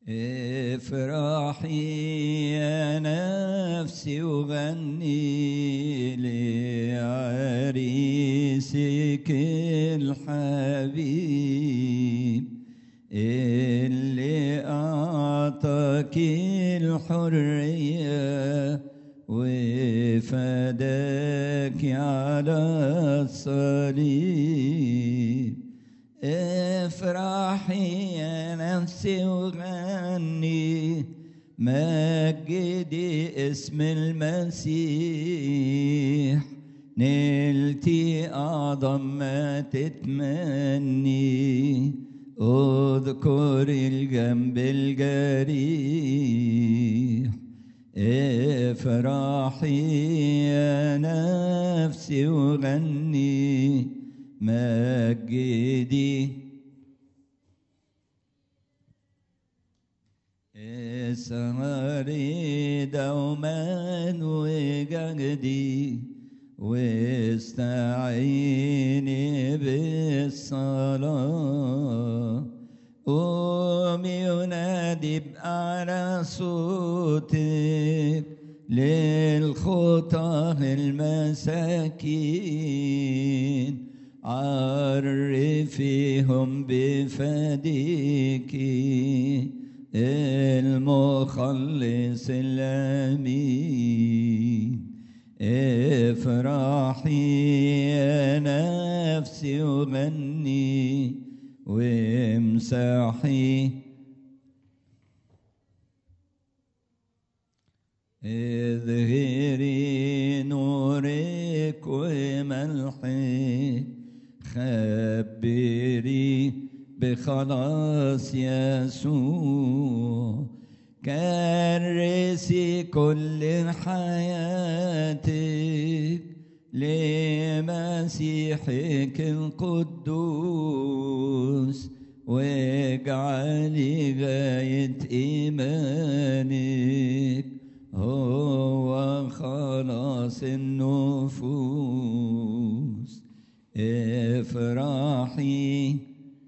افرحي يا نفسي وغني لعريسك الحبيب اللي أعطاك الحرية وفداك على الصليب افرحي يا نفسي وغني مجدي اسم المسيح نلتي أعظم ما تتمني اذكر الجنب الجريح افرحي يا نفسي وغني مجدي اسهري دوما وجدي واستعيني بالصلاة قومي ونادي بأعلى صوتك للخطاه المساكين عرفيهم بفديك المخلص الأمين افرحي يا نفسي وغني وامسحي اظهري نورك وملحك خبري بخلاص يسوع كرسي كل حياتك لمسيحك القدوس واجعلي غاية إيمانك هو خلاص النفوس افرحي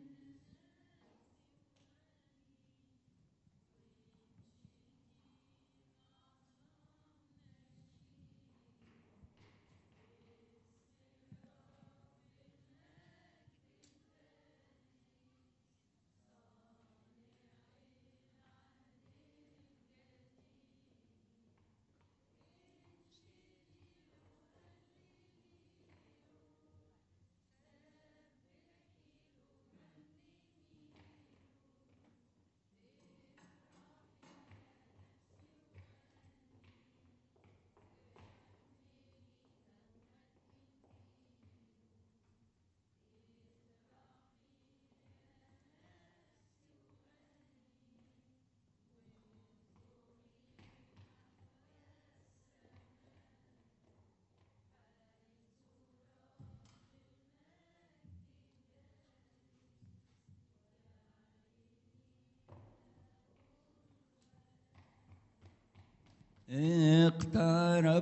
اقترب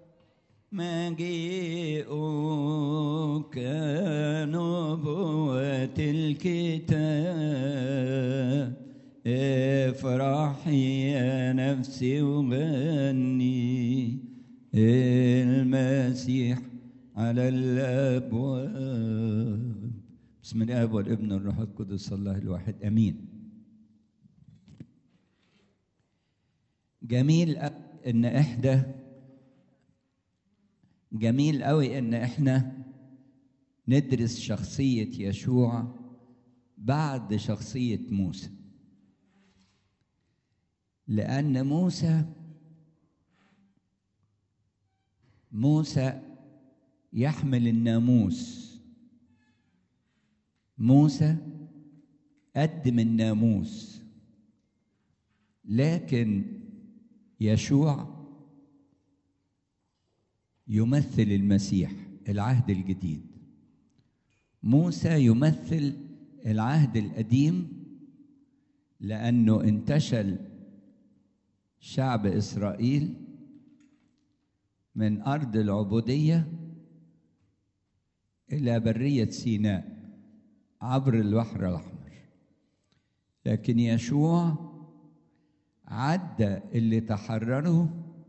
مجيئك نبوة الكتاب افرحي يا نفسي وغني المسيح على الابواب بسم الاب والابن والروح القدس الله الواحد امين جميل ان احدى جميل قوي ان احنا ندرس شخصية يشوع بعد شخصية موسى لأن موسى موسى يحمل الناموس موسى قدم الناموس لكن يشوع يمثل المسيح العهد الجديد موسى يمثل العهد القديم لانه انتشل شعب اسرائيل من ارض العبوديه الى بريه سيناء عبر البحر الاحمر لكن يشوع عدى اللي تحرروا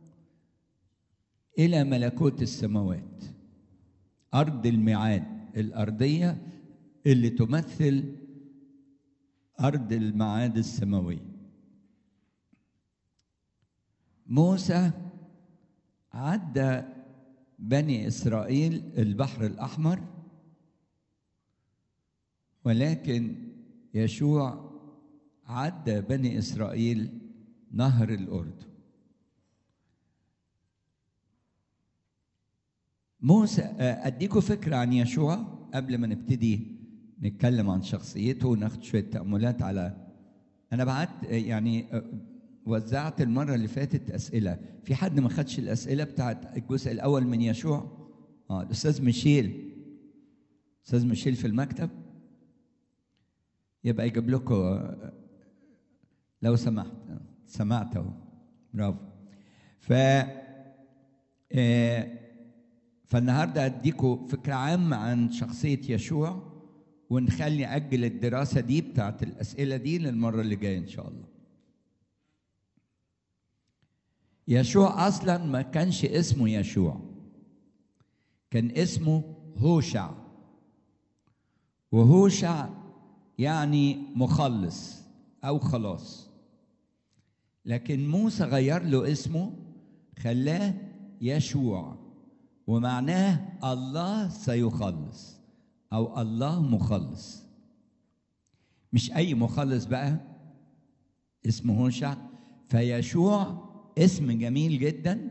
الى ملكوت السماوات ارض الميعاد الارضيه اللي تمثل ارض الميعاد السماوي موسى عدى بني اسرائيل البحر الاحمر ولكن يشوع عدى بني اسرائيل نهر الاردن موسى اديكم فكره عن يشوع قبل ما نبتدي نتكلم عن شخصيته وناخد شويه تاملات على انا بعت يعني وزعت المره اللي فاتت اسئله في حد ما خدش الاسئله بتاعت الجزء الاول من يشوع اه الاستاذ ميشيل استاذ ميشيل في المكتب يبقى يجيب لكم لو سمحت سمعت اهو برافو ف فالنهارده اديكم فكره عامه عن شخصيه يشوع ونخلي اجل الدراسه دي بتاعت الاسئله دي للمره اللي جايه ان شاء الله يشوع اصلا ما كانش اسمه يشوع كان اسمه هوشع وهوشع يعني مخلص او خلاص لكن موسى غير له اسمه خلاه يشوع ومعناه الله سيخلص او الله مخلص مش اي مخلص بقى اسمه هوشع فيشوع اسم جميل جدا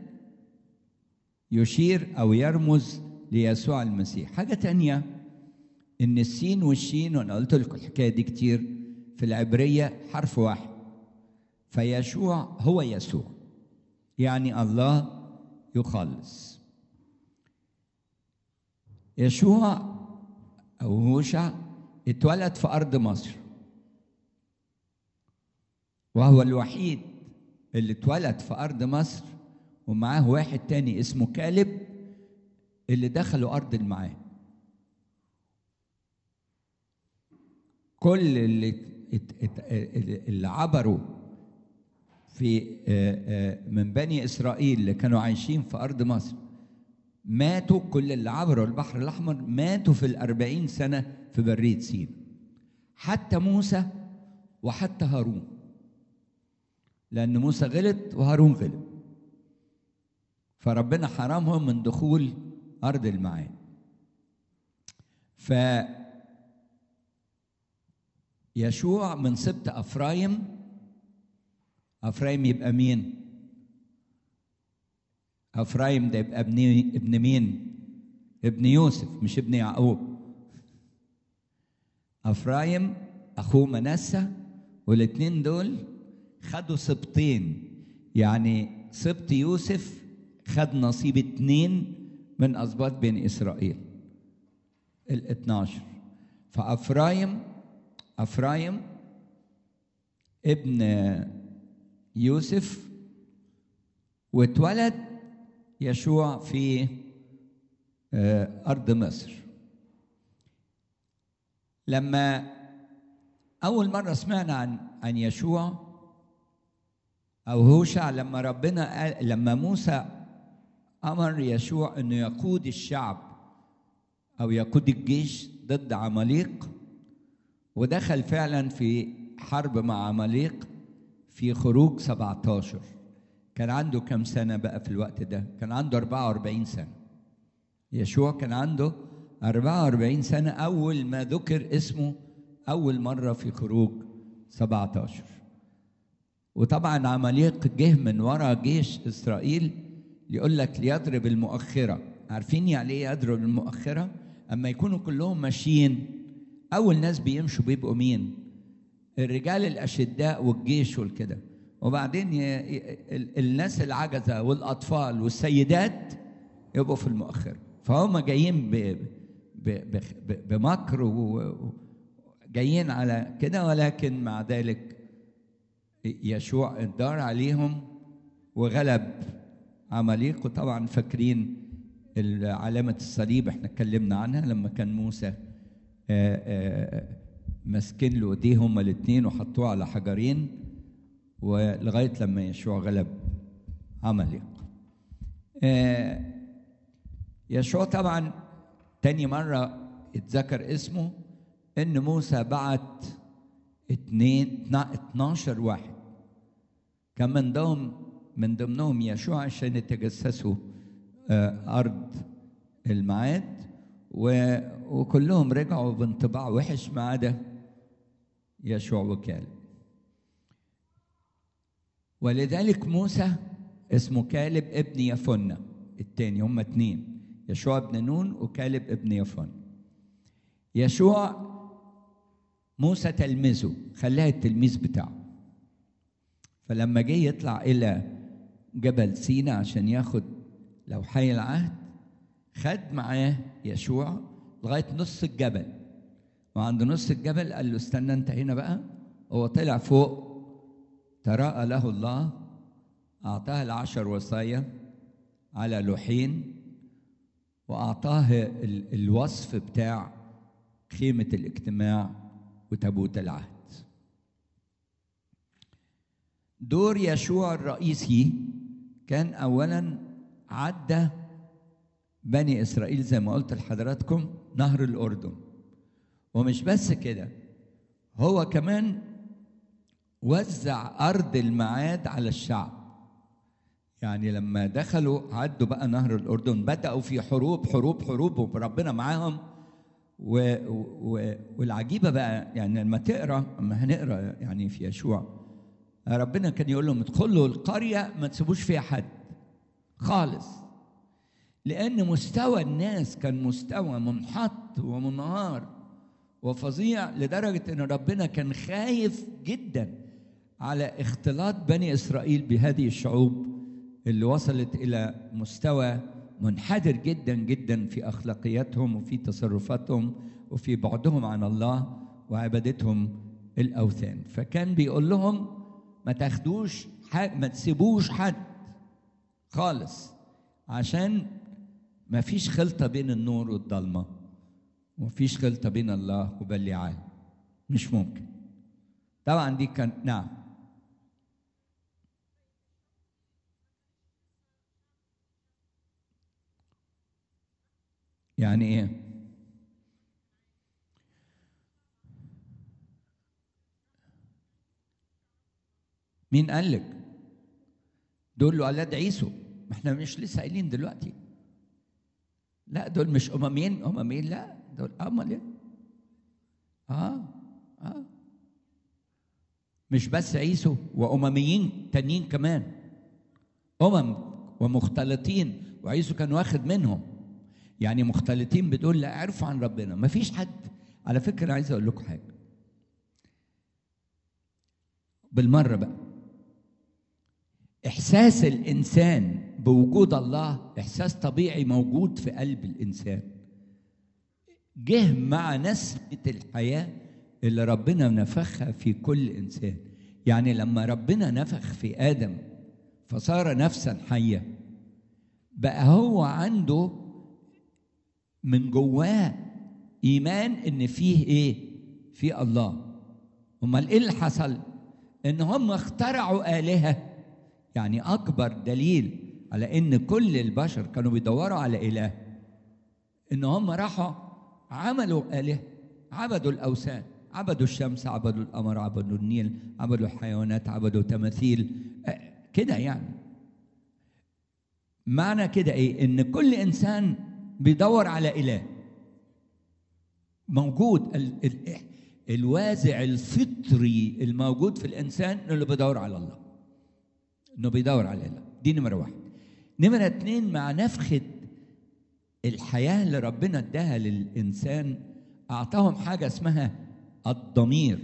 يشير او يرمز ليسوع المسيح حاجه تانية ان السين والشين وانا قلت لكم الحكايه دي كتير في العبريه حرف واحد فيشوع هو يسوع يعني الله يخلص يشوع او هوشع اتولد في ارض مصر وهو الوحيد اللي اتولد في ارض مصر ومعاه واحد تاني اسمه كالب اللي دخلوا ارض المعاد كل اللي اللي عبروا في من بني اسرائيل اللي كانوا عايشين في ارض مصر ماتوا كل اللي عبروا البحر الاحمر ماتوا في الأربعين سنه في بريه سين حتى موسى وحتى هارون لأن موسى غلط وهارون غلط فربنا حرمهم من دخول أرض المعاد ف يشوع من سبط أفرايم أفرايم يبقى مين؟ أفرايم ده يبقى ابن ابن مين؟ ابن يوسف مش ابن يعقوب أفرايم أخوه منسى والاتنين دول خدوا سبطين يعني سبط يوسف خد نصيب اتنين من أسباط بني إسرائيل ال 12 فأفرايم أفرايم ابن يوسف واتولد يشوع في أرض مصر لما أول مرة سمعنا عن عن يشوع أو هوشع لما ربنا قال لما موسى أمر يشوع إنه يقود الشعب أو يقود الجيش ضد عماليق ودخل فعلا في حرب مع عماليق في خروج 17 كان عنده كم سنة بقى في الوقت ده؟ كان عنده 44 سنة يشوع كان عنده 44 سنة أول ما ذكر اسمه أول مرة في خروج 17 وطبعا عماليق جه من ورا جيش إسرائيل يقول لك ليضرب المؤخرة عارفين يعني إيه يضرب المؤخرة؟ أما يكونوا كلهم ماشيين أول ناس بيمشوا بيبقوا مين؟ الرجال الأشداء والجيش والكده وبعدين ي... ي... الناس العجزة والأطفال والسيدات يبقوا في المؤخرة فهم جايين ب... ب... ب... ب... بمكر و... جايين على كده ولكن مع ذلك يشوع ادار عليهم وغلب عماليق وطبعا فاكرين علامة الصليب احنا اتكلمنا عنها لما كان موسى ماسكين له ايديه هما الاثنين وحطوه على حجرين ولغايه لما يشوع غلب عملي آه، يشوع طبعا تاني مرة اتذكر اسمه ان موسى بعت اتنين اتنا- اتناشر واحد كان من ضمن من ضمنهم يشوع عشان يتجسسوا آه، ارض الميعاد و- وكلهم رجعوا بانطباع وحش ما عدا يشوع وكالب ولذلك موسى اسمه كالب ابن يفنة التاني هم اتنين يشوع ابن نون وكالب ابن يفنة يشوع موسى تلمذه خلاها التلميذ بتاعه فلما جه يطلع إلى جبل سينا عشان ياخد لوحي العهد خد معاه يشوع لغاية نص الجبل وعند نص الجبل قال له استنى انت هنا بقى هو طلع فوق تراءى له الله أعطاه العشر وصايا على لوحين وأعطاه ال- الوصف بتاع خيمة الاجتماع وتابوت العهد دور يشوع الرئيسي كان أولا عدى بني إسرائيل زي ما قلت لحضراتكم نهر الأردن ومش بس كده هو كمان وزع أرض المعاد على الشعب يعني لما دخلوا عدوا بقى نهر الأردن بدأوا في حروب حروب حروب وربنا معاهم و و والعجيبة بقى يعني لما تقرا لما هنقرا يعني في يشوع ربنا كان يقول لهم ادخلوا القرية ما تسيبوش فيها حد خالص لأن مستوى الناس كان مستوى منحط ومنهار وفظيع لدرجة إن ربنا كان خايف جدا على اختلاط بني إسرائيل بهذه الشعوب اللي وصلت إلى مستوى منحدر جدا جدا في أخلاقياتهم وفي تصرفاتهم وفي بعدهم عن الله وعبادتهم الأوثان فكان بيقول لهم ما تاخدوش حد ما تسيبوش حد خالص عشان ما فيش خلطة بين النور والضلمة ومفيش خلطة بين الله وبليعان مش ممكن طبعا دي كان نعم يعني ايه مين قال لك دول اولاد عيسو ما احنا مش لسه قايلين دلوقتي لا دول مش امميين امميين لا دول امال ايه اه اه مش بس عيسو وامميين تانيين كمان امم ومختلطين وعيسو كان واخد منهم يعني مختلطين بدول لا عرفوا عن ربنا ما فيش حد على فكره عايز اقول لكم حاجه بالمره بقى احساس الانسان بوجود الله احساس طبيعي موجود في قلب الانسان جه مع نسمه الحياه اللي ربنا نفخها في كل انسان يعني لما ربنا نفخ في ادم فصار نفسا حيه بقى هو عنده من جواه ايمان ان فيه ايه في الله امال ايه اللي حصل ان هم اخترعوا الهه يعني اكبر دليل على ان كل البشر كانوا بيدوروا على اله ان هم راحوا عملوا اله عبدوا الاوثان عبدوا الشمس عبدوا القمر عبدوا النيل عبدوا الحيوانات عبدوا تماثيل آه، كده يعني معنى كده ايه ان كل انسان بيدور على اله موجود ال ال الوازع الفطري الموجود في الانسان انه بيدور على الله انه بيدور على الله دي نمره واحد نمره اتنين مع نفخه الحياه اللي ربنا اداها للانسان اعطاهم حاجه اسمها الضمير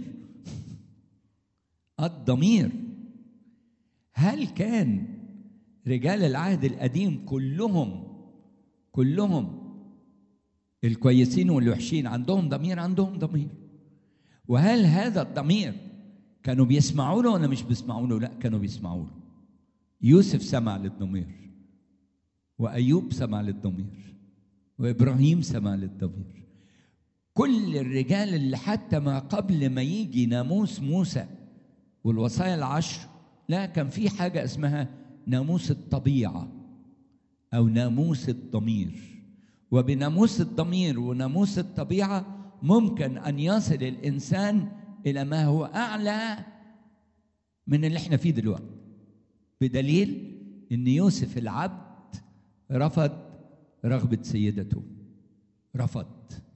الضمير هل كان رجال العهد القديم كلهم كلهم الكويسين والوحشين عندهم ضمير عندهم ضمير وهل هذا الضمير كانوا بيسمعوا له ولا مش بيسمعوا له لا كانوا بيسمعوا له يوسف سمع للضمير وايوب سمع للضمير وابراهيم سمع للضمير كل الرجال اللي حتى ما قبل ما يجي ناموس موسى والوصايا العشر لا كان في حاجة اسمها ناموس الطبيعة أو ناموس الضمير وبناموس الضمير وناموس الطبيعة ممكن أن يصل الإنسان إلى ما هو أعلى من اللي احنا فيه دلوقتي بدليل ان يوسف العبد رفض رغبة سيدته رفض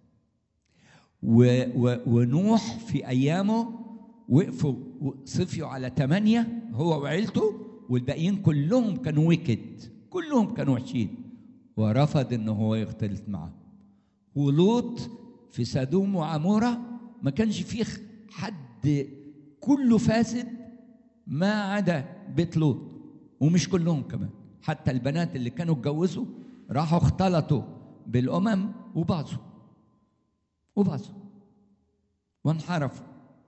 و و ونوح في أيامه وقفوا صفيوا على ثمانية هو وعيلته والباقيين كلهم كانوا ويكد كلهم كانوا وحشين ورفض انه هو يختلط معهم ولوط في سدوم وعمورة ما كانش فيه حد كله فاسد ما عدا بيت لوط ومش كلهم كمان حتى البنات اللي كانوا اتجوزوا راحوا اختلطوا بالامم وباظوا وباظوا وانحرفوا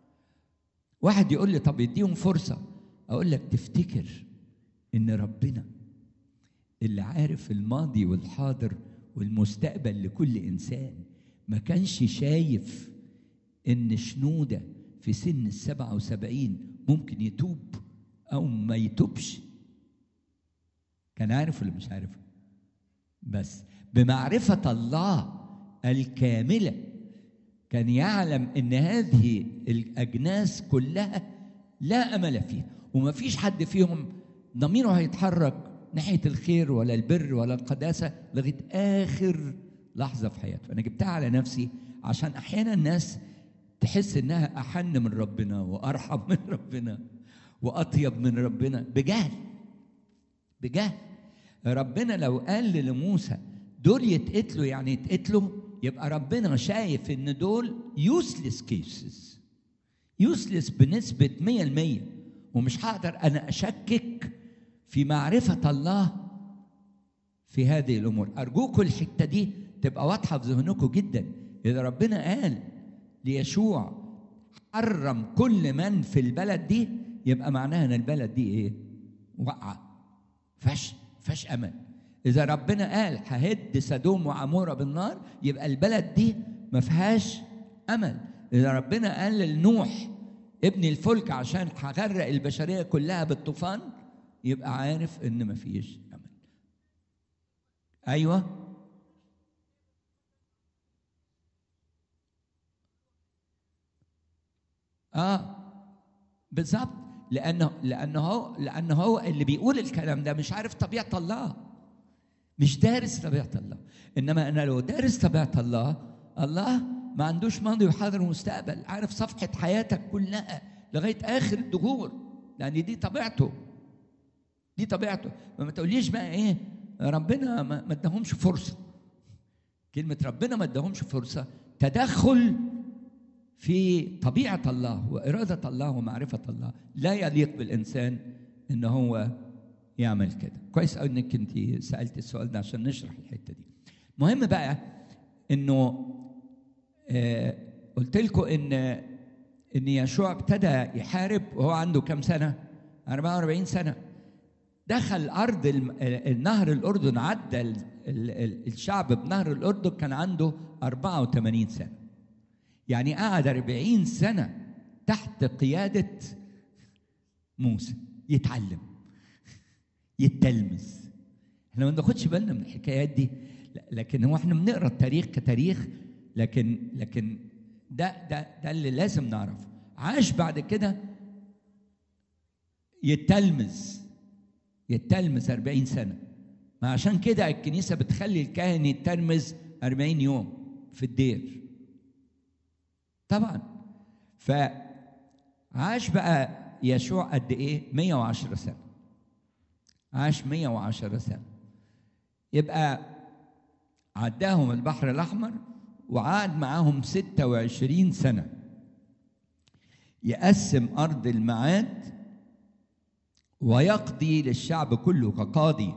واحد يقول لي طب يديهم فرصه اقول لك تفتكر ان ربنا اللي عارف الماضي والحاضر والمستقبل لكل انسان ما كانش شايف ان شنوده في سن السبعة وسبعين ممكن يتوب أو ما يتوبش كان عارف ولا مش عارف بس بمعرفة الله الكاملة كان يعلم ان هذه الاجناس كلها لا امل فيها وما فيش حد فيهم ضميره هيتحرك ناحيه الخير ولا البر ولا القداسه لغايه اخر لحظه في حياته انا جبتها على نفسي عشان احيانا الناس تحس انها احن من ربنا وارحم من ربنا واطيب من ربنا بجهل بجهل ربنا لو قال لموسى دول يتقتلوا يعني يتقتلوا يبقى ربنا شايف ان دول يوسلس كيسز يوسلس بنسبة 100% ومش هقدر انا اشكك في معرفة الله في هذه الامور ارجوكم الحتة دي تبقى واضحة في ذهنكم جدا اذا ربنا قال ليشوع حرم كل من في البلد دي يبقى معناها ان البلد دي ايه وقعه فش فش امل اذا ربنا قال ههد سدوم وعموره بالنار يبقى البلد دي ما فيهاش امل اذا ربنا قال لنوح ابني الفلك عشان هغرق البشريه كلها بالطوفان يبقى عارف ان ما فيش امل ايوه اه بالظبط لانه لانه هو لانه هو اللي بيقول الكلام ده مش عارف طبيعه الله مش دارس طبيعه الله انما انا لو دارس طبيعه الله الله ما عندوش ماضي وحاضر ومستقبل عارف صفحه حياتك كلها لغايه اخر الدهور لان دي طبيعته دي طبيعته فما تقوليش بقى ايه ربنا ما اداهمش فرصه كلمه ربنا ما اداهمش فرصه تدخل في طبيعة الله وإرادة الله ومعرفة الله لا يليق بالإنسان إن هو يعمل كده كويس قوي إنك أنت سألت السؤال ده عشان نشرح الحتة دي مهم بقى إنه آه قلت لكم إن إن يشوع ابتدى يحارب وهو عنده كام سنة؟ 44 سنة دخل أرض النهر الأردن عدى الشعب بنهر الأردن كان عنده 84 سنة يعني قعد أربعين سنة تحت قيادة موسى يتعلم يتلمذ احنا ما بناخدش بالنا من الحكايات دي لكن هو احنا بنقرا التاريخ كتاريخ لكن لكن ده ده ده اللي لازم نعرفه عاش بعد كده يتلمذ يتلمذ أربعين سنة ما عشان كده الكنيسة بتخلي الكاهن يتلمذ أربعين يوم في الدير طبعا فعاش بقى يشوع قد ايه 110 سنه عاش 110 سنه يبقى عداهم البحر الاحمر وقعد معاهم 26 سنه يقسم ارض المعاد ويقضي للشعب كله كقاضي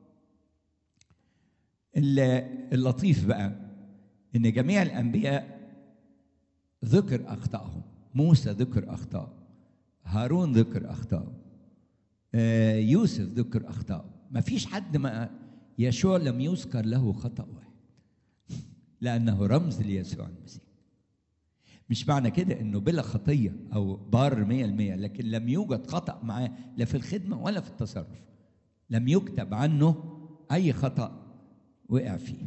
اللطيف بقى ان جميع الانبياء ذكر أخطائهم موسى ذكر أخطاء هارون ذكر أخطاء يوسف ذكر أخطاء ما فيش حد ما يشوع لم يذكر له خطأ واحد لأنه رمز ليسوع المسيح مش معنى كده انه بلا خطيه او بار مية المية لكن لم يوجد خطأ معاه لا في الخدمة ولا في التصرف لم يكتب عنه اي خطأ وقع فيه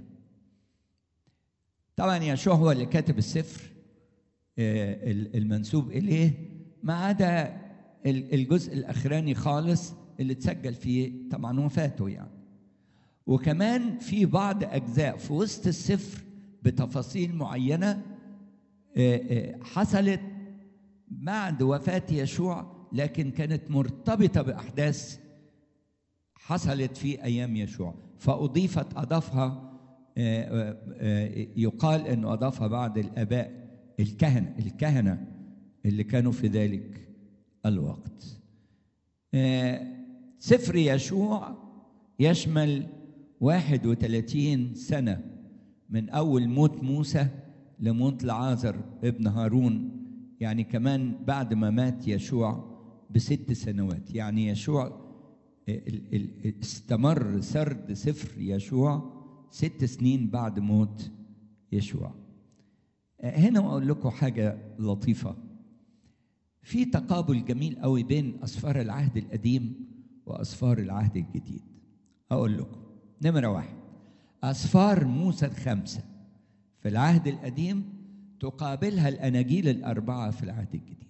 طبعا يشوع هو اللي كاتب السفر آه، ال- المنسوب اليه ما عدا ال- الجزء الاخراني خالص اللي اتسجل فيه طبعا وفاته يعني وكمان في بعض اجزاء في وسط السفر بتفاصيل معينه آه، آه، حصلت بعد وفاه يشوع لكن كانت مرتبطه باحداث حصلت في ايام يشوع فاضيفت اضافها آه، آه، آه، يقال انه اضافها بعض الاباء الكهنه الكهنه اللي كانوا في ذلك الوقت آه، سفر يشوع يشمل 31 سنة من أول موت موسى لموت لعازر ابن هارون يعني كمان بعد ما مات يشوع بست سنوات يعني يشوع ال- ال- استمر سرد سفر يشوع ست سنين بعد موت يشوع هنا أقول لكم حاجة لطيفة في تقابل جميل قوي بين أسفار العهد القديم وأسفار العهد الجديد أقول لكم نمرة واحد أسفار موسى الخمسة في العهد القديم تقابلها الأناجيل الأربعة في العهد الجديد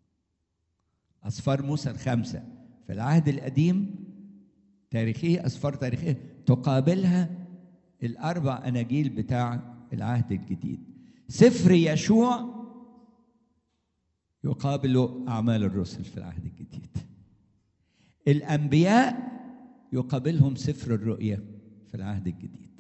أسفار موسى الخمسة في العهد القديم تاريخية أسفار تاريخية تقابلها الأربع أناجيل بتاع العهد الجديد سفر يشوع يقابل أعمال الرسل في العهد الجديد الأنبياء يقابلهم سفر الرؤيا في العهد الجديد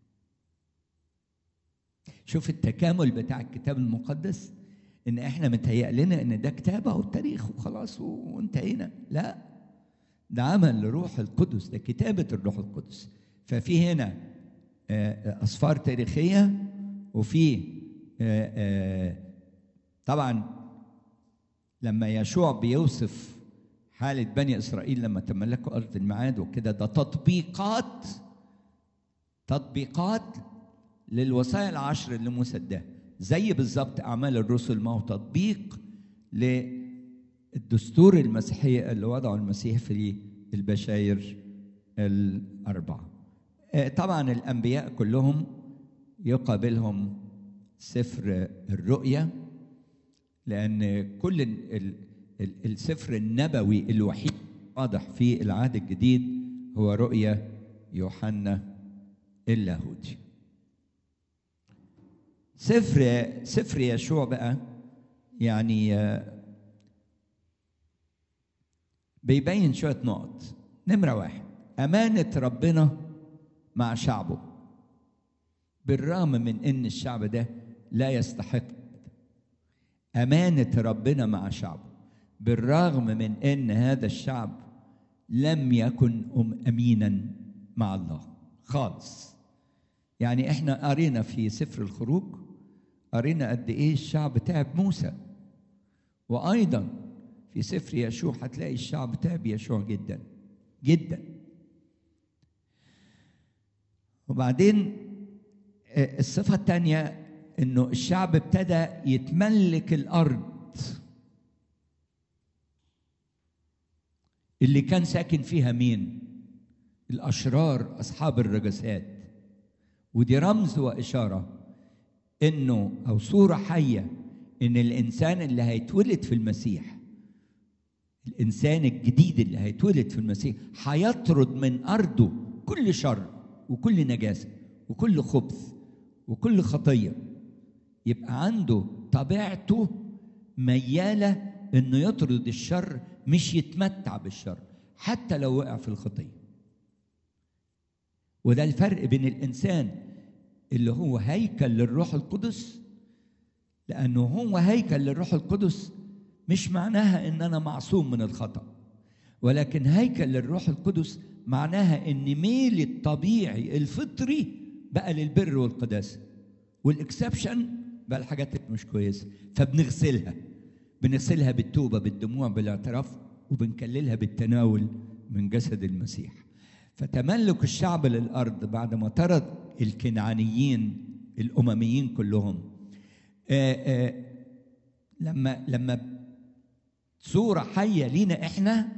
شوف التكامل بتاع الكتاب المقدس ان احنا متهيأ لنا ان ده كتاب او التاريخ وخلاص وانتهينا لا ده عمل لروح القدس ده كتابة الروح القدس ففي هنا آه، أسفار تاريخية وفي آه، آه، طبعا لما يشوع بيوصف حالة بني إسرائيل لما تملكوا أرض الميعاد وكده ده تطبيقات تطبيقات للوصايا العشر اللي موسى اداها زي بالظبط أعمال الرسل ما هو تطبيق للدستور المسيحية اللي وضعه المسيح في البشاير الأربعة آه، طبعا الأنبياء كلهم يقابلهم سفر الرؤيا لأن كل ال- ال- السفر النبوي الوحيد واضح في العهد الجديد هو رؤيا يوحنا اللاهوتي سفر سفر يشوع بقى يعني آه، بيبين شوية نقط نمرة واحد أمانة ربنا مع شعبه بالرغم من ان الشعب ده لا يستحق امانه ربنا مع شعبه بالرغم من ان هذا الشعب لم يكن أم امينا مع الله خالص يعني احنا قرينا في سفر الخروج قرينا قد ايه الشعب تعب موسى وايضا في سفر يشوع هتلاقي الشعب تعب يشوع جدا جدا وبعدين آه، الصفة الثانية انه الشعب ابتدى يتملك الارض اللي كان ساكن فيها مين؟ الاشرار اصحاب الرجسات ودي رمز واشاره انه او صوره حيه ان الانسان اللي هيتولد في المسيح الانسان الجديد اللي هيتولد في المسيح هيطرد من ارضه كل شر وكل نجاسه وكل خبث وكل خطيه يبقى عنده طبيعته مياله انه يطرد الشر مش يتمتع بالشر حتى لو وقع في الخطيه وده الفرق بين الانسان اللي هو هيكل للروح القدس لانه هو هيكل للروح القدس مش معناها ان انا معصوم من الخطا ولكن هيكل للروح القدس معناها ان ميلي الطبيعي الفطري بقى للبر والقداسه والاكسبشن بقى الحاجات اللي مش كويسه فبنغسلها بنغسلها بالتوبه بالدموع بالاعتراف وبنكللها بالتناول من جسد المسيح فتملك الشعب للارض بعد ما طرد الكنعانيين الامميين كلهم آه، آه، لما لما صورة حية لينا احنا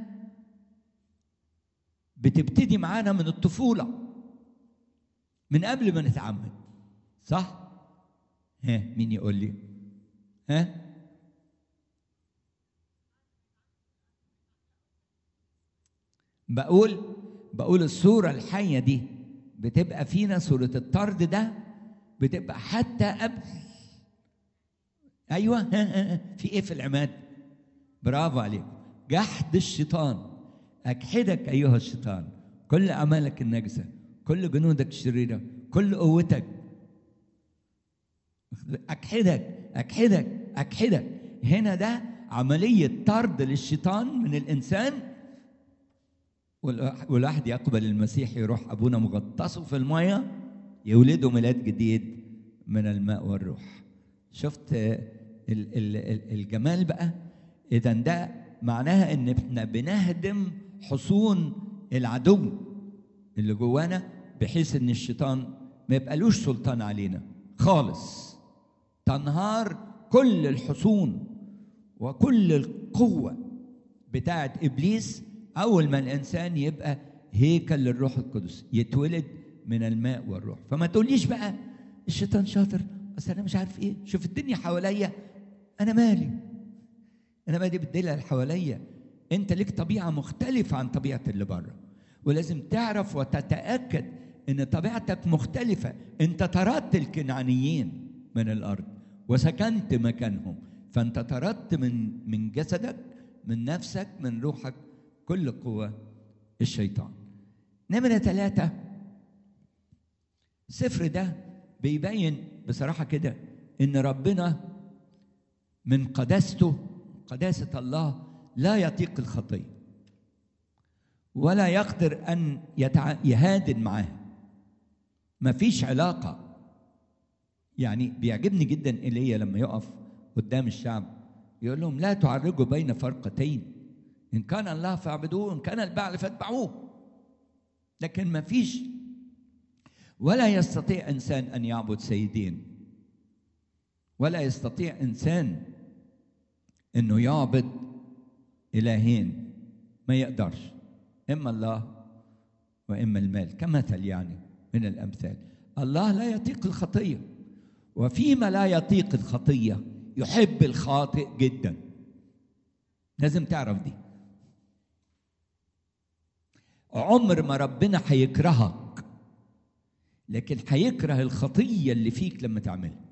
بتبتدي معانا من الطفولة من قبل ما نتعمد صح؟ ها مين يقول لي؟ ها؟ بقول بقول الصورة الحية دي بتبقى فينا صورة الطرد ده بتبقى حتى قبل ايوه ها ها ها. في ايه في العماد؟ برافو عليك جحد الشيطان اجحدك ايها الشيطان كل اعمالك النجسه كل جنودك الشريره كل قوتك اجحدك اجحدك اجحدك هنا ده عمليه طرد للشيطان من الانسان والواحد والواحد يقبل المسيح يروح ابونا مغطسه في الميه يولده ميلاد جديد من الماء والروح شفت ال- ال- ال- الجمال بقى اذا ده معناها ان احنا بنهدم حصون العدو اللي جوانا بحيث ان الشيطان ما يبقالوش سلطان علينا خالص تنهار كل الحصون وكل القوه بتاعت ابليس اول ما الانسان يبقى هيكل للروح القدس يتولد من الماء والروح فما تقوليش بقى الشيطان شاطر اصل انا مش عارف ايه شوف الدنيا حواليا انا مالي انا مالي بالدنيا اللي حواليا انت ليك طبيعه مختلفه عن طبيعه اللي بره ولازم تعرف وتتاكد ان طبيعتك مختلفه انت طردت الكنعانيين من الارض وسكنت مكانهم فانت طردت من من جسدك من نفسك من روحك كل قوه الشيطان نمره ثلاثه السفر ده بيبين بصراحه كده ان ربنا من قداسته قداسه الله لا يطيق الخطيه ولا يقدر ان يتع... يهادن معاه ما فيش علاقه يعني بيعجبني جدا ايليا لما يقف قدام الشعب يقول لهم لا تعرجوا بين فرقتين ان كان الله فاعبدوه ان كان البعل فاتبعوه لكن ما فيش ولا يستطيع انسان ان يعبد سيدين ولا يستطيع انسان انه يعبد الهين ما يقدرش اما الله واما المال كمثل يعني من الامثال الله لا يطيق الخطيه وفيما لا يطيق الخطيه يحب الخاطئ جدا لازم تعرف دي عمر ما ربنا هيكرهك لكن هيكره الخطيه اللي فيك لما تعملها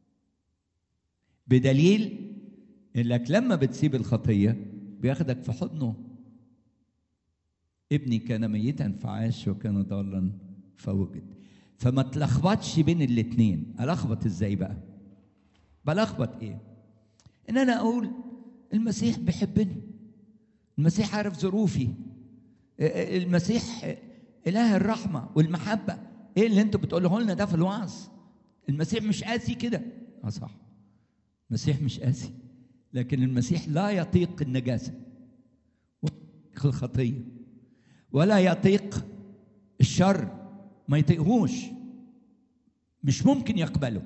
بدليل انك لما بتسيب الخطيه بياخدك في حضنه ابني كان ميتا فعاش وكان ضالا فوجد فما تلخبطش بين الاتنين الخبط ازاي بقى بلخبط ايه ان انا اقول المسيح بيحبني المسيح عارف ظروفي المسيح اله الرحمه والمحبه ايه اللي انتوا بتقوله لنا ده في الوعظ المسيح مش قاسي كده اه صح المسيح مش قاسي لكن المسيح لا يطيق النجاسه ويطيق الخطيه ولا يطيق الشر ما يطيقهوش مش ممكن يقبله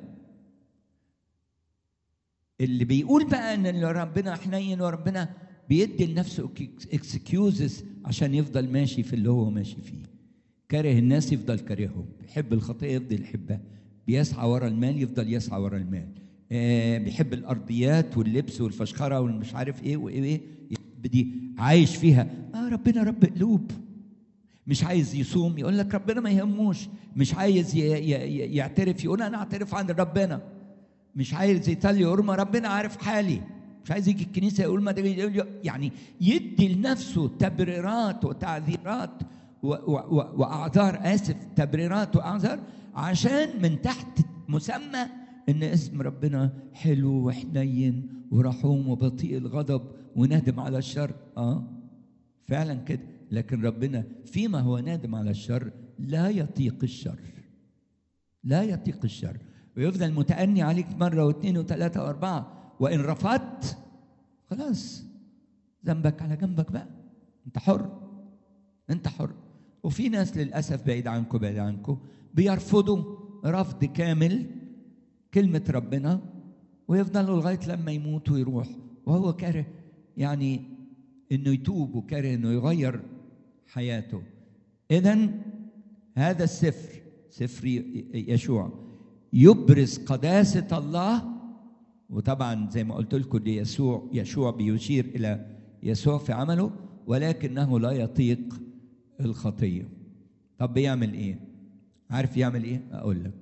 اللي بيقول بقى ان ربنا حنين وربنا بيدي لنفسه اكسكيوزز عشان يفضل ماشي في اللي هو ماشي فيه كاره الناس يفضل كارههم بيحب الخطيه يفضل يحبها بيسعى ورا المال يفضل يسعى ورا المال آه بيحب الارضيات واللبس والفشخره والمش عارف ايه وايه ايه دي عايش فيها اه ربنا رب قلوب مش عايز يصوم يقول لك ربنا ما يهموش مش عايز ي- ي- يعترف يقول انا اعترف عن ربنا مش عايز يصلي يقول ما ربنا عارف حالي مش عايز يجي الكنيسه يقول ما ده يعني يدي لنفسه تبريرات وتعذيرات و- و- و- واعذار اسف تبريرات واعذار عشان من تحت مسمى ان اسم ربنا حلو وحنين ورحوم وبطيء الغضب وندم على الشر اه فعلا كده لكن ربنا فيما هو نادم على الشر لا يطيق الشر لا يطيق الشر ويفضل متأني عليك مرة واثنين وثلاثة وأربعة وإن رفضت خلاص ذنبك على جنبك بقى أنت حر أنت حر وفي ناس للأسف بعيد عنكم بعيد عنكم بيرفضوا رفض كامل كلمة ربنا ويفضلوا لغايه لما يموت ويروح وهو كاره يعني انه يتوب وكاره انه يغير حياته اذا هذا السفر سفر يشوع يبرز قداسه الله وطبعا زي ما قلت لكم دي يسوع يشوع بيشير الى يسوع في عمله ولكنه لا يطيق الخطيه طب بيعمل ايه عارف يعمل ايه اقول لك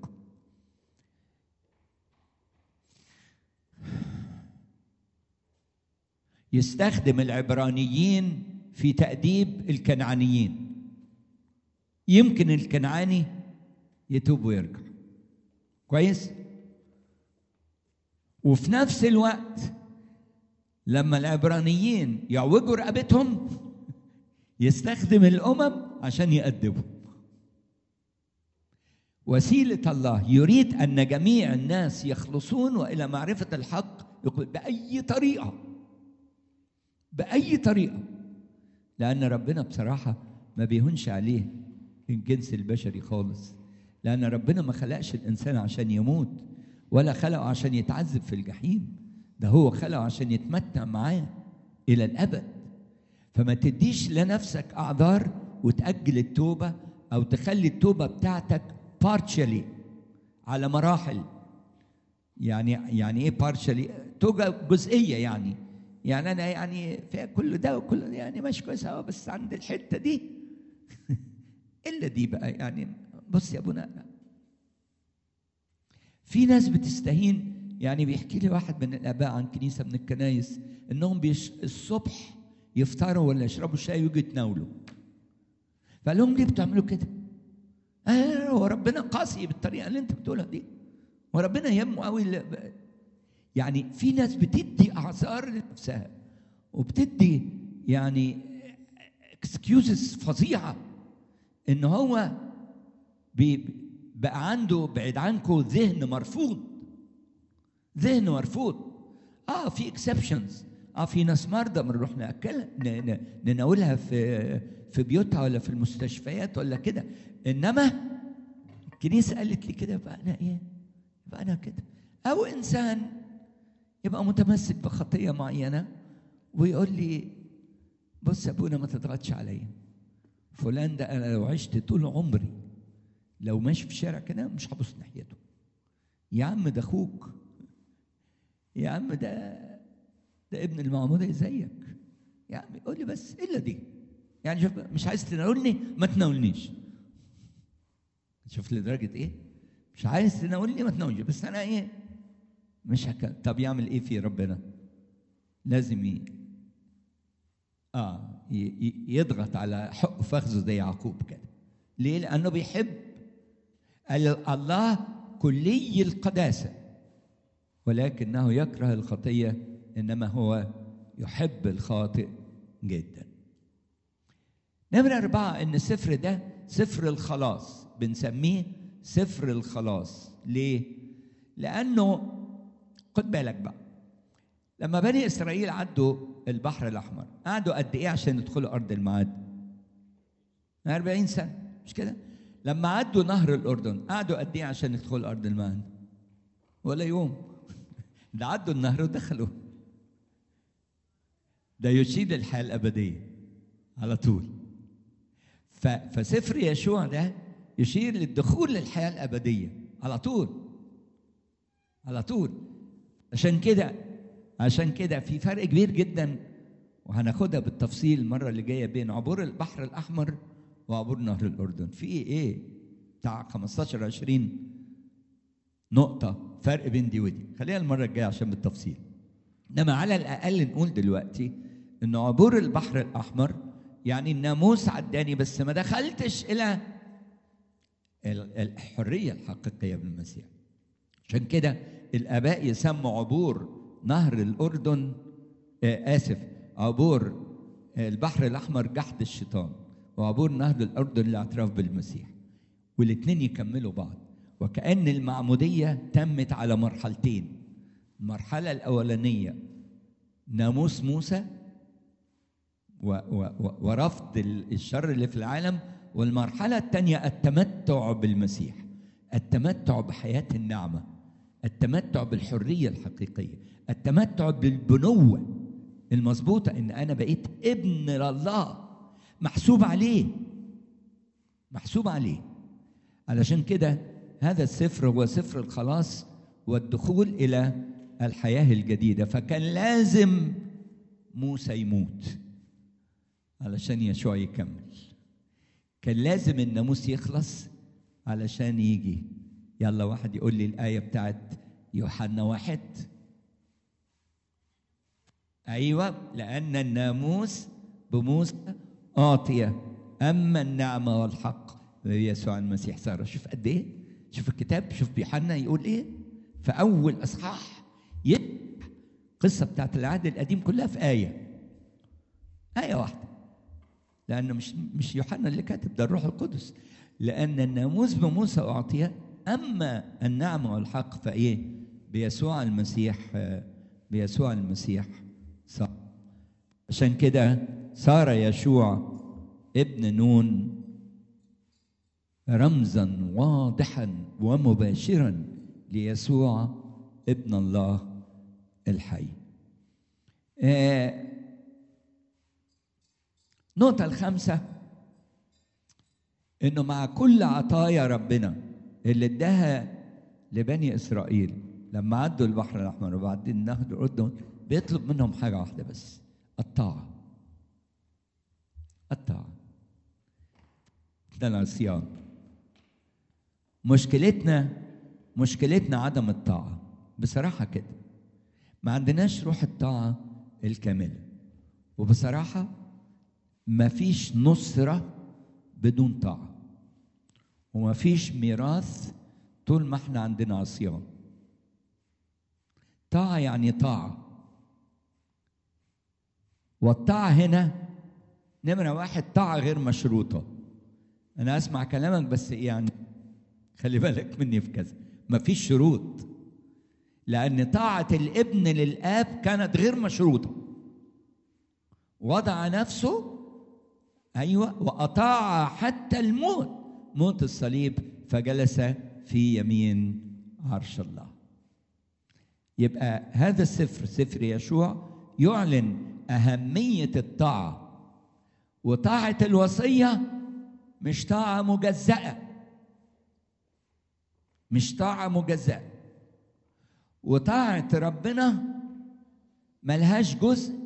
يستخدم العبرانيين في تأديب الكنعانيين يمكن الكنعاني يتوب ويرجع كويس وفي نفس الوقت لما العبرانيين يعوجوا رقبتهم يستخدم الامم عشان يأدبهم وسيله الله يريد ان جميع الناس يخلصون والى معرفه الحق يقول باي طريقه باي طريقه لان ربنا بصراحه ما بيهونش عليه الجنس البشري خالص لان ربنا ما خلقش الانسان عشان يموت ولا خلقه عشان يتعذب في الجحيم ده هو خلقه عشان يتمتع معاه الى الابد فما تديش لنفسك اعذار وتاجل التوبه او تخلي التوبه بتاعتك بارشلي على مراحل يعني يعني ايه بارشلي توبه جزئيه يعني يعني انا يعني في كل ده وكل ده يعني ماشي كويس أهو بس عند الحته دي الا دي بقى يعني بص يا ابونا في ناس بتستهين يعني بيحكي لي واحد من الاباء عن كنيسه من الكنايس انهم بيش الصبح يفطروا ولا يشربوا شاي ويجوا يتناولوا فقال لهم ليه بتعملوا كده؟ آه هو ربنا قاسي بالطريقه اللي انت بتقولها دي وربنا يهمه قوي يعني في ناس بتدي اعذار لنفسها وبتدي يعني اكسكيوزز فظيعه ان هو بي بقى عنده بعيد عنكم ذهن مرفوض ذهن مرفوض اه في اكسبشنز اه في ناس مرضى بنروح ناكلها نناولها في في بيوتها ولا في المستشفيات ولا كده انما الكنيسه قالت لي كده يبقى انا ايه؟ يبقى انا كده او انسان يبقى متمسك بخطيه معينه ويقول لي بص يا ابونا ما تضغطش عليا فلان ده انا لو عشت طول عمري لو ماشي في الشارع كده مش هبص ناحيته يا عم ده اخوك يا عم ده ده ابن المعمودة زيك يا عم قول لي بس الا دي يعني شوف مش عايز تناولني ما تناولنيش شوف لدرجة ايه مش عايز تناولني ما تناولنيش بس انا ايه مش هك... طب يعمل ايه في ربنا لازم ي... اه ي... ي... يضغط على حق فخذه زي يعقوب كده ليه لانه بيحب الله كلي القداسه ولكنه يكره الخطيه انما هو يحب الخاطئ جدا نمرة أربعة إن السفر ده سفر الخلاص بنسميه سفر الخلاص ليه؟ لأنه خد بالك بقى لما بني إسرائيل عدوا البحر الأحمر قعدوا قد إيه عشان يدخلوا أرض الميعاد؟ 40 سنة مش كده؟ لما عدوا نهر الأردن قعدوا قد إيه عشان يدخلوا أرض الميعاد؟ ولا يوم ده عدوا النهر ودخلوا ده يشيد الحياة الأبدية على طول فسفر يشوع ده يشير للدخول للحياة الأبدية على طول على طول عشان كده عشان كده في فرق كبير جدا وهناخدها بالتفصيل المرة اللي جاية بين عبور البحر الأحمر وعبور نهر الأردن في إيه بتاع 15 20 نقطة فرق بين دي ودي خلينا المرة الجاية عشان بالتفصيل انما على الاقل نقول دلوقتي ان عبور البحر الاحمر يعني الناموس عداني بس ما دخلتش الى الحريه الحقيقيه بالمسيح عشان كده الاباء يسموا عبور نهر الاردن آه اسف عبور البحر الاحمر جحد الشيطان وعبور نهر الاردن الاعتراف بالمسيح والاثنين يكملوا بعض وكأن المعمودية تمت على مرحلتين المرحلة الأولانية ناموس موسى و و و ورفض الشر اللي في العالم والمرحلة الثانية التمتع بالمسيح التمتع بحياة النعمة التمتع بالحريه الحقيقيه التمتع بالبنوه المظبوطه ان انا بقيت ابن لله محسوب عليه محسوب عليه علشان كده هذا السفر هو سفر الخلاص والدخول الى الحياه الجديده فكان لازم موسى يموت علشان يشوع يكمل كان لازم الناموس يخلص علشان يجي يلا واحد يقول لي الآية بتاعت يوحنا واحد أيوة لأن الناموس بموسى أعطي أما النعمة والحق بيسوع المسيح صار شوف قد إيه شوف الكتاب شوف بيوحنا يقول إيه في أول إصحاح القصة بتاعت العهد القديم كلها في آية آية واحدة لأنه مش مش يوحنا اللي كاتب ده الروح القدس لأن الناموس بموسى أعطي أما النعمة والحق فإيه بيسوع المسيح بيسوع المسيح صار عشان كده صار يشوع ابن نون رمزا واضحا ومباشرا ليسوع ابن الله الحي آه النقطة الخامسة إنه مع كل عطايا ربنا اللي اداها لبني إسرائيل لما عدوا البحر الأحمر وبعدين نهر الأردن بيطلب منهم حاجة واحدة بس الطاعة الطاعة ده العصيان مشكلتنا مشكلتنا عدم الطاعة بصراحة كده ما عندناش روح الطاعة الكاملة وبصراحة ما فيش نصرة بدون طاعة وما فيش ميراث طول ما احنا عندنا عصيان طاعة يعني طاعة والطاعة هنا نمرة واحد طاعة غير مشروطة أنا أسمع كلامك بس يعني خلي بالك مني في كذا ما فيش شروط لأن طاعة الابن للآب كانت غير مشروطة وضع نفسه أيوة وأطاع حتى الموت موت الصليب فجلس في يمين عرش الله يبقى هذا السفر سفر يشوع يعلن أهمية الطاعة وطاعة الوصية مش طاعة مجزأة مش طاعة مجزأة وطاعة ربنا ملهاش جزء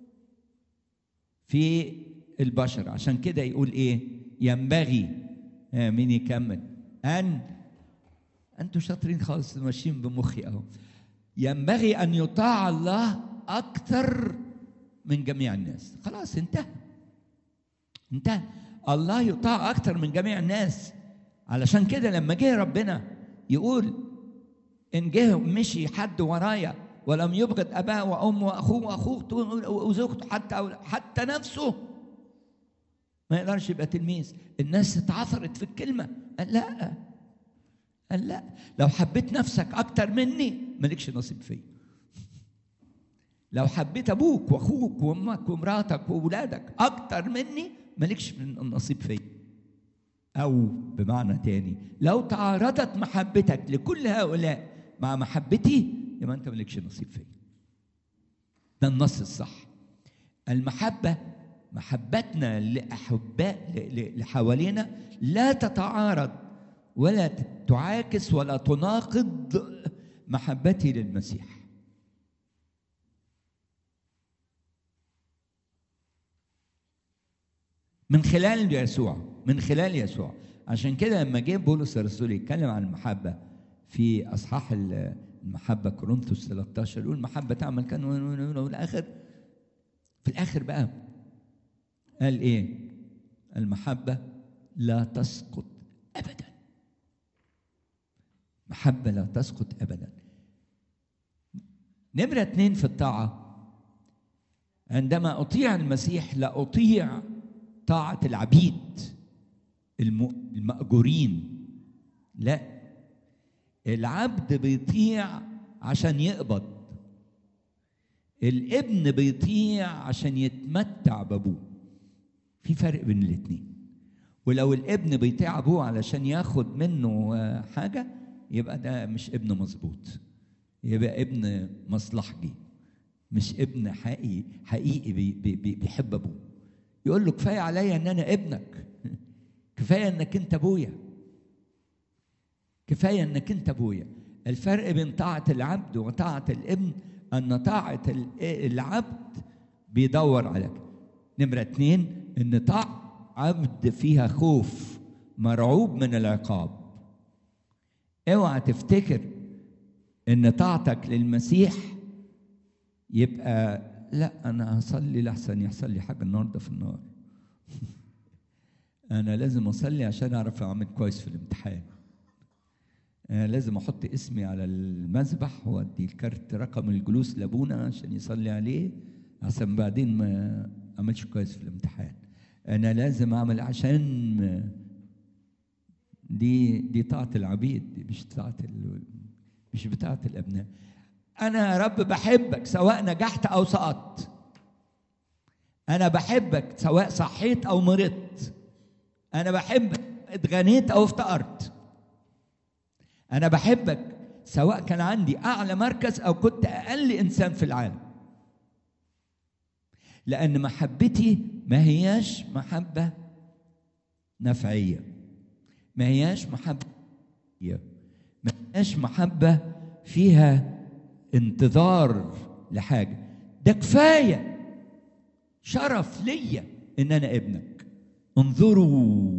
في البشر عشان كده يقول ايه ينبغي آه مين يكمل ان انتوا شاطرين خالص ماشيين بمخي اهو ينبغي ان يطاع الله اكثر من جميع الناس خلاص انتهى انتهى الله يطاع اكثر من جميع الناس علشان كده لما جه ربنا يقول ان جه مشي حد ورايا ولم يبغض اباه وامه واخوه واخوه وزوجته حتى حتى نفسه ما يقدرش يبقى تلميذ الناس اتعثرت في الكلمه قال لا قال لا لو حبيت نفسك اكتر مني مالكش نصيب فيا لو حبيت ابوك واخوك وامك ومراتك واولادك اكتر مني مالكش نصيب فيا او بمعنى تاني لو تعارضت محبتك لكل هؤلاء مع محبتي يبقى انت مالكش نصيب فيا ده النص الصح المحبه محبتنا لاحباء اللي حوالينا لا تتعارض ولا تعاكس ولا تناقض محبتي للمسيح من خلال يسوع من خلال يسوع عشان كده لما جه بولس الرسول يتكلم عن المحبه في اصحاح المحبه كورنثوس 13 يقول المحبه تعمل كان والاخر في الاخر بقى قال ايه المحبه لا تسقط ابدا محبه لا تسقط ابدا نمره اتنين في الطاعه عندما اطيع المسيح لا اطيع طاعه العبيد المأجورين لا العبد بيطيع عشان يقبض الابن بيطيع عشان يتمتع بابوه في فرق بين الاثنين ولو الابن بيطيع ابوه علشان ياخد منه حاجه يبقى ده مش ابن مظبوط يبقى ابن مصلحجي مش ابن حقيقي حقيقي بي بي بي بيحب ابوه يقول له كفايه عليا ان انا ابنك كفايه انك انت ابويا كفايه انك انت ابويا الفرق بين طاعه العبد وطاعه الابن ان طاعه العبد بيدور عليك نمره اتنين ان طاعه عبد فيها خوف مرعوب من العقاب اوعى تفتكر ان طاعتك للمسيح يبقى لا انا هصلي لحسن يحصل لي حاجه النهارده في النار انا لازم اصلي عشان اعرف اعمل كويس في الامتحان أنا لازم احط اسمي على المذبح وادي الكارت رقم الجلوس لابونا عشان يصلي عليه عشان بعدين ما اعملش كويس في الامتحان انا لازم اعمل عشان دي دي طاعه العبيد دي مش طاعه مش بتاعه الابناء انا يا رب بحبك سواء نجحت او سقطت انا بحبك سواء صحيت او مرضت انا بحبك اتغنيت او افتقرت انا بحبك سواء كان عندي اعلى مركز او كنت اقل انسان في العالم لان محبتي ما هياش محبه نفعيه ما هياش محبه ما هياش محبه فيها انتظار لحاجه ده كفايه شرف ليا ان انا ابنك انظروا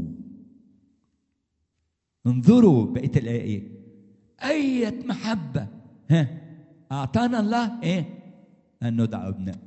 انظروا بقيه الايه ايه اية محبه ها اعطانا الله ايه ان ندعى ابناء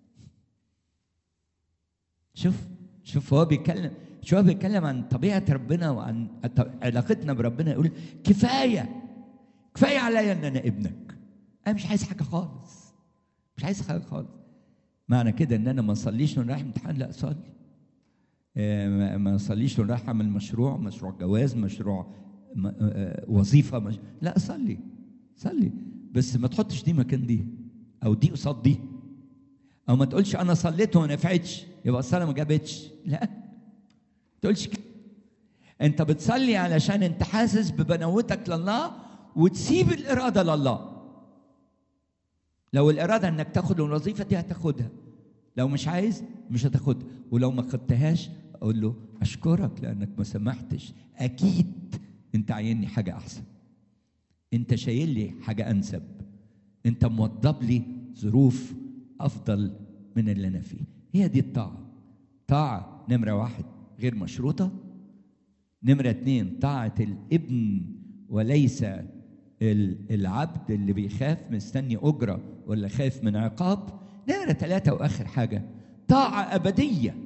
شوف شوف هو بيتكلم شو هو بيتكلم عن طبيعه ربنا وعن علاقتنا بربنا يقول كفايه كفايه عليا ان انا ابنك انا مش عايز حاجه خالص مش عايز حاجه خالص معنى كده ان انا ما اصليش وانا رايح امتحان لا اصلي ما اصليش وانا رايح اعمل مشروع مشروع جواز مشروع وظيفه مش... لا صلي صلي بس ما تحطش دي مكان دي او دي قصاد دي او ما تقولش انا صليت وما نفعتش يبقى الصلاه ما جابتش لا ما تقولش كده انت بتصلي علشان انت حاسس ببنوتك لله وتسيب الاراده لله لو الاراده انك تاخد الوظيفه دي هتاخدها لو مش عايز مش هتاخدها ولو ما خدتهاش اقول له اشكرك لانك ما سمحتش اكيد انت عايني حاجه احسن انت شايل لي حاجه انسب انت موضب لي ظروف افضل من اللي انا فيه هي دي الطاعه طاعه نمره واحد غير مشروطه نمره اتنين طاعه الابن وليس العبد اللي بيخاف مستني اجره ولا خايف من عقاب نمره ثلاثه واخر حاجه طاعه ابديه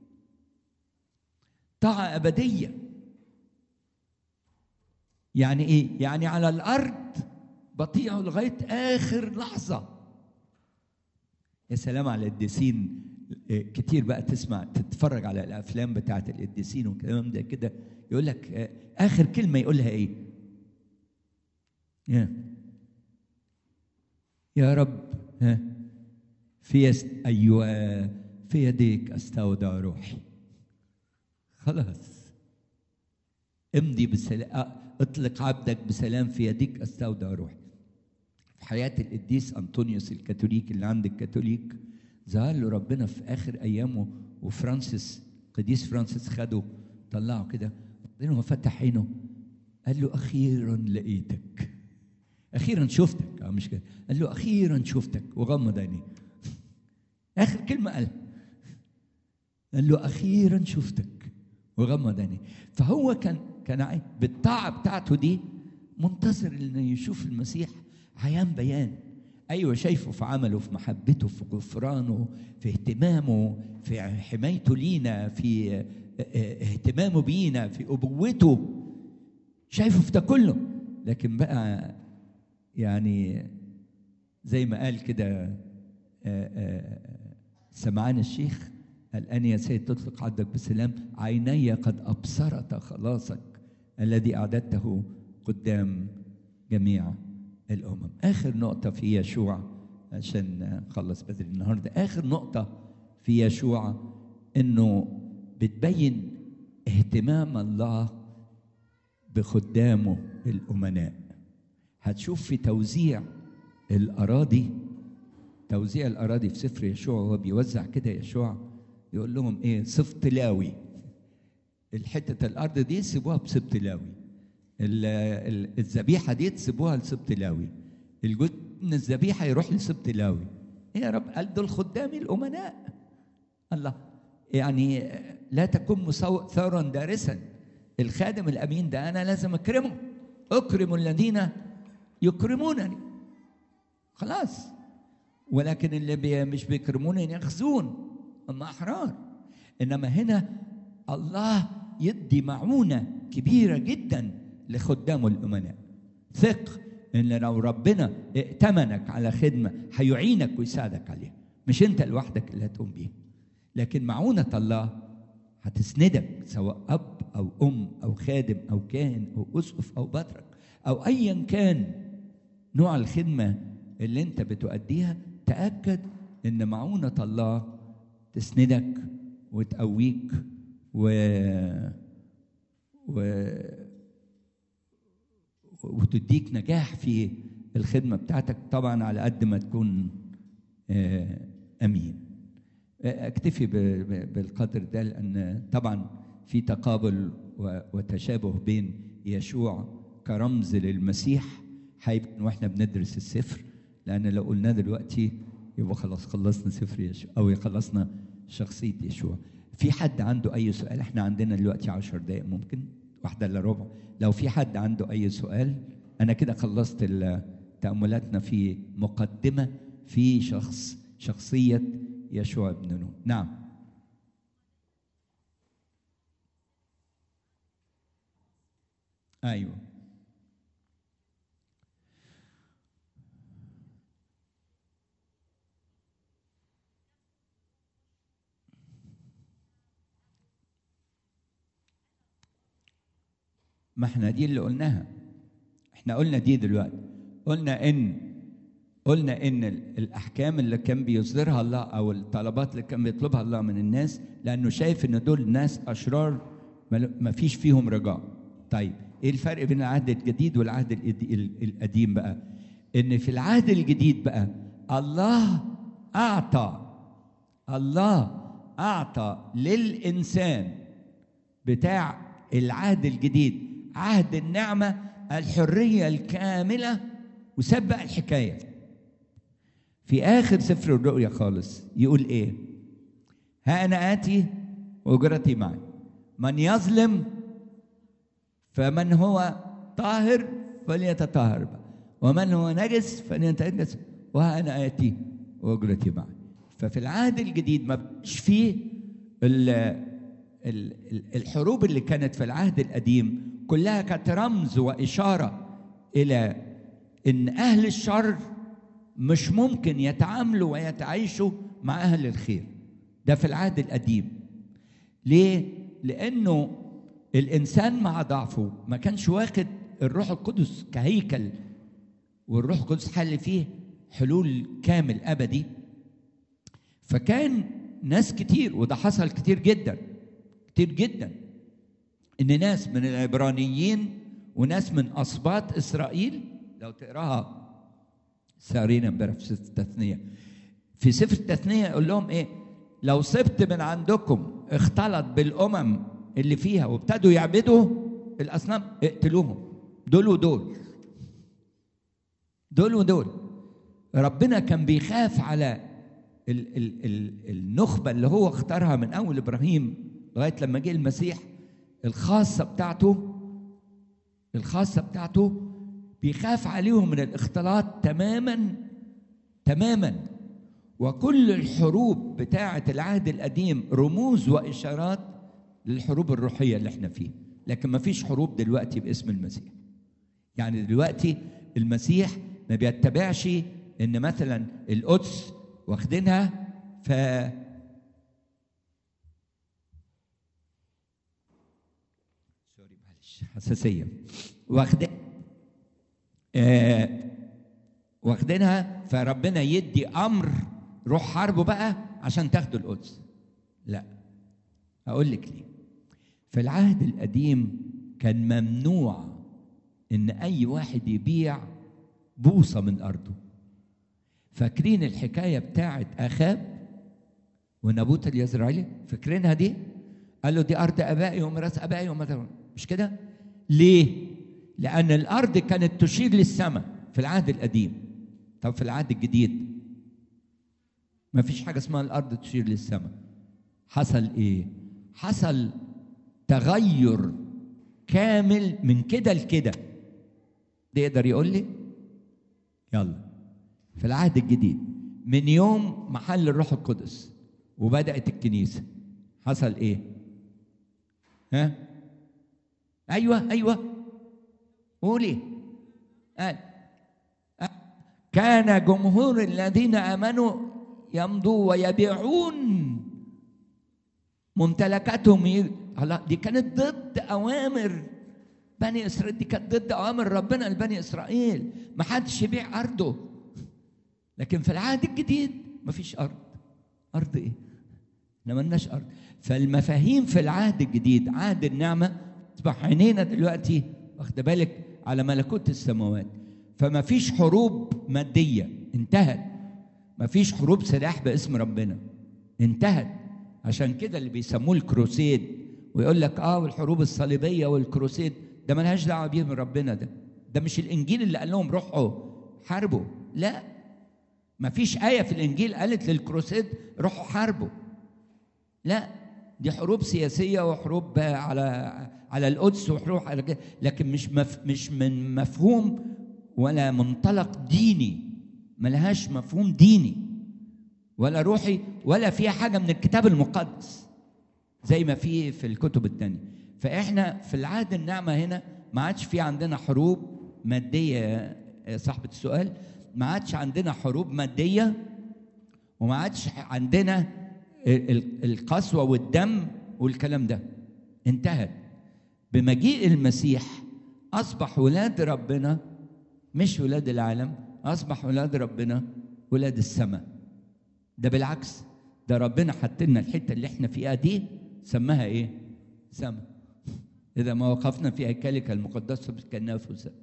طاعه ابديه يعني ايه يعني على الارض بطيعه لغايه اخر لحظه يا سلام على القديسين كتير بقى تسمع تتفرج على الافلام بتاعت القديسين والكلام ده كده يقول لك اخر كلمه يقولها ايه يا يا رب ها في يس... ايوه في يديك استودع روحي خلاص امضي بسلام اطلق عبدك بسلام في يديك استودع روحي في حياة القديس أنطونيوس الكاثوليك اللي عند الكاثوليك ظهر له ربنا في آخر أيامه وفرانسيس قديس فرانسيس خده طلعه كده بعدين هو فتح عينه قال له أخيرا لقيتك أخيرا شفتك أه مش كده قال له أخيرا شفتك وغمض عينيه آخر كلمة قالها قال له أخيرا شفتك وغمض عينيه فهو كان كان بالطاعة بتاعته دي منتظر انه يشوف المسيح عيان بيان ايوه شايفه في عمله في محبته في غفرانه في اهتمامه في حمايته لينا في اهتمامه بينا في ابوته شايفه في ده كله لكن بقى يعني زي ما قال كده سمعان الشيخ الآن يا سيد تطلق عبدك بسلام عيني قد أبصرت خلاصك الذي أعددته قدام جميع الأمم آخر نقطة في يشوع عشان نخلص بدري النهاردة آخر نقطة في يشوع إنه بتبين اهتمام الله بخدامه الأمناء هتشوف في توزيع الاراضي توزيع الاراضي في سفر يشوع وهو بيوزع كده يشوع يقول لهم ايه سبط لاوي الحته الارض دي سيبوها بسبط لاوي ال- ال- الذبيحه دي تسيبوها لسبط لاوي الجزء من الذبيحه يروح لسبط لاوي ايه يا رب قال دول خدامي الامناء الله يعني لا تكن مسو- ثورا دارسا الخادم الامين ده انا لازم اكرمه اكرم الذين يكرمونني خلاص ولكن اللي بي مش بيكرموني يخزون هم احرار انما هنا الله يدي معونه كبيره جدا لخدامه الامناء ثق ان لو ربنا ائتمنك على خدمه هيعينك ويساعدك عليها مش انت لوحدك اللي هتقوم بيها لكن معونه الله هتسندك سواء اب او ام او خادم او كاهن او اسقف او بطرك او ايا كان نوع الخدمه اللي انت بتؤديها تاكد ان معونه الله تسندك وتقويك و... و... وتديك نجاح في الخدمه بتاعتك طبعا على قد ما تكون آه، امين آه، اكتفي ب- ب- بالقدر ده لان طبعا في تقابل و- وتشابه بين يشوع كرمز للمسيح هيبقى واحنا بندرس السفر لان لو قلناه دلوقتي يبقى خلاص خلصنا سفر يشوع او خلصنا شخصيه يشوع في حد عنده اي سؤال احنا عندنا دلوقتي عشر دقائق ممكن واحده الا ربع لو في حد عنده اي سؤال انا كده خلصت ال- تاملاتنا في مقدمه في شخص شخصيه يشوع بن نون نعم ايوه ما احنا دي اللي قلناها احنا قلنا دي دلوقتي قلنا ان قلنا ان ال- الاحكام اللي كان بيصدرها الله او الطلبات اللي كان بيطلبها الله من الناس لانه شايف ان دول ناس اشرار ما فيش فيهم رجاء طيب ايه الفرق بين العهد الجديد والعهد الإد- ال- القديم بقى ان في العهد الجديد بقى الله اعطى الله اعطى للانسان بتاع العهد الجديد عهد النعمه الحريه الكامله وساب بقى الحكايه في اخر سفر الرؤيا خالص يقول ايه ها انا اتي واجرتي معي من يظلم فمن هو طاهر فليتطهر بقى ومن هو نجس فليتنجس وها انا اتي واجرتي معي ففي العهد الجديد ما بقاش فيه ال- ال- ال- الحروب اللي كانت في العهد القديم كلها كانت رمز واشاره الى ان اهل الشر مش ممكن يتعاملوا ويتعايشوا مع اهل الخير ده في العهد القديم ليه لانه الانسان مع ضعفه ما كانش واخد الروح القدس كهيكل والروح القدس حل فيه حلول كامل ابدي فكان ناس كتير وده حصل كتير جدا كتير جدا ان ناس من العبرانيين وناس من اسباط اسرائيل لو تقراها سارينا امبارح في سفر التثنيه في سفر التثنيه يقول لهم ايه لو سبت من عندكم اختلط بالامم اللي فيها وابتدوا يعبدوا الاصنام اقتلوهم دول ودول دول ودول ربنا كان بيخاف على ال ال ال النخبه اللي هو اختارها من اول ابراهيم لغايه لما جه المسيح الخاصه بتاعته الخاصه بتاعته بيخاف عليهم من الاختلاط تماما تماما وكل الحروب بتاعه العهد القديم رموز واشارات للحروب الروحيه اللي احنا فيها لكن ما فيش حروب دلوقتي باسم المسيح يعني دلوقتي المسيح ما بيتبعش ان مثلا القدس واخدينها ف سوري معلش حساسيه واخدين آه واخدينها فربنا يدي امر روح حاربوا بقى عشان تاخدوا القدس لا هقول لك ليه في العهد القديم كان ممنوع ان اي واحد يبيع بوصه من ارضه فاكرين الحكايه بتاعت اخاب ونبوت اليزرعيلي فاكرينها دي قال له دي ارض ابائي وميراث ابائي ومثلا مش كده ليه لان الارض كانت تشير للسماء في العهد القديم طب في العهد الجديد ما فيش حاجه اسمها الارض تشير للسماء حصل ايه حصل تغير كامل من كده لكده ده يقدر يقول لي يلا في العهد الجديد من يوم محل الروح القدس وبدأت الكنيسة حصل ايه ها ايوه ايوه قولي قال كان جمهور الذين امنوا يمضوا ويبيعون ممتلكاتهم ي... الله دي كانت ضد اوامر بني اسرائيل دي كانت ضد اوامر ربنا لبني اسرائيل ما حدش يبيع ارضه لكن في العهد الجديد ما فيش ارض ارض ايه احنا ملناش ارض فالمفاهيم في العهد الجديد عهد النعمه اصبح عينينا دلوقتي واخد بالك على ملكوت السماوات فما فيش حروب ماديه انتهت ما فيش حروب سلاح باسم ربنا انتهت عشان كده اللي بيسموه الكروسيد ويقول لك اه والحروب الصليبيه والكروسيد ده ملهاش دعوه بيه من ربنا ده ده مش الانجيل اللي قال لهم روحوا حاربوا لا ما فيش آية في الإنجيل قالت للكروسيد روحوا حاربوا لا دي حروب سياسية وحروب على على القدس وحروب على كده لكن مش مف مش من مفهوم ولا منطلق ديني ملهاش مفهوم ديني ولا روحي ولا فيها حاجة من الكتاب المقدس زي ما في في الكتب التانية فإحنا في العهد النعمة هنا ما عادش في عندنا حروب مادية صاحبة السؤال ما عادش عندنا حروب مادية وما عادش عندنا القسوة والدم والكلام ده انتهت بمجيء المسيح أصبح ولاد ربنا مش ولاد العالم أصبح ولاد ربنا ولاد السماء ده بالعكس ده ربنا حط لنا الحتة اللي احنا فيها دي سماها ايه؟ سماء إذا ما وقفنا في هيكلك المقدس كأنها فساء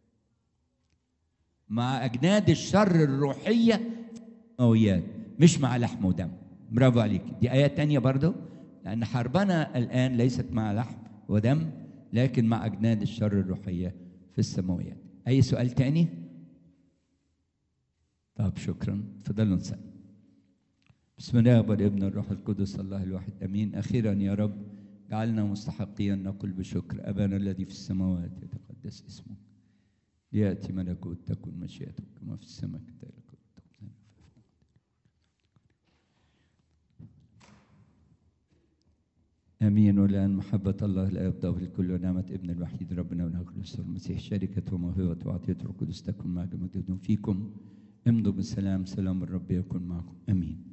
مع أجناد الشر الروحية السماويات مش مع لحم ودم برافو عليك دي آية تانية برضو لأن حربنا الآن ليست مع لحم ودم لكن مع أجناد الشر الروحية في السماويات أي سؤال تاني؟ طب شكرا تفضلوا نسأل بسم الله والابن الروح القدس الله الواحد امين اخيرا يا رب جعلنا مستحقين نقول بشكر ابانا الذي في السماوات يتقدس اسمك لياتي ملكوت تكن مشيئتك كما في السماء كذلك امين والان محبه الله لا يفضل الكل ونعمه ابن الوحيد ربنا ونخلص المسيح شركه وموهبه وعطيه القدس تكن مع جميع فيكم امضوا بالسلام سلام الرب يكن معكم امين